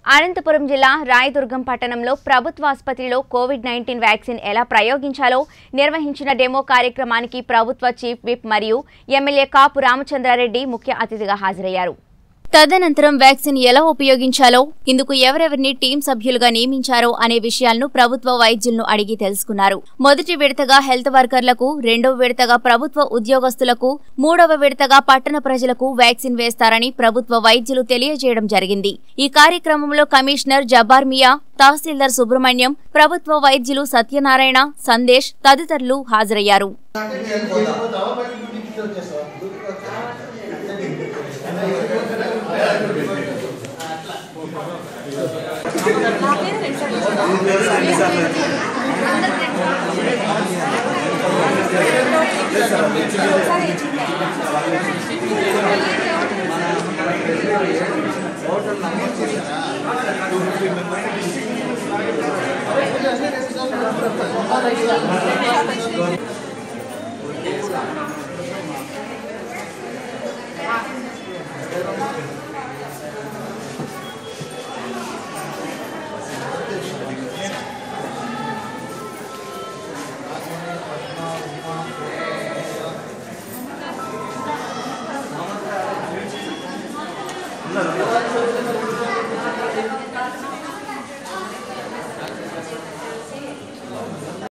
అనంతపురం జిల్లా రాయదుర్గం పట్టణంలో ప్రభుత్వ ఆసుపత్రిలో కోవిడ్ నైన్టీన్ వ్యాక్సిన్ ఎలా ప్రయోగించాలో నిర్వహించిన డెమో కార్యక్రమానికి ప్రభుత్వ చీఫ్ విప్ మరియు ఎమ్మెల్యే కాపు రామచంద్రారెడ్డి ముఖ్య అతిథిగా హాజరయ్యారు తదనంతరం వ్యాక్సిన్ ఎలా ఉపయోగించాలో ఇందుకు ఎవరెవరిని టీం సభ్యులుగా నియమించారో అనే విషయాలను ప్రభుత్వ వైద్యులను అడిగి తెలుసుకున్నారు మొదటి విడతగా హెల్త్ వర్కర్లకు రెండవ విడతగా ప్రభుత్వ ఉద్యోగస్తులకు మూడవ విడతగా పట్టణ ప్రజలకు వ్యాక్సిన్ వేస్తారని ప్రభుత్వ వైద్యులు తెలియజేయడం జరిగింది ఈ కార్యక్రమంలో కమిషనర్ జబ్బార్ మియా తహసీల్దార్ సుబ్రహ్మణ్యం ప్రభుత్వ వైద్యులు సత్యనారాయణ సందేశ్ తదితరులు హాజరయ్యారు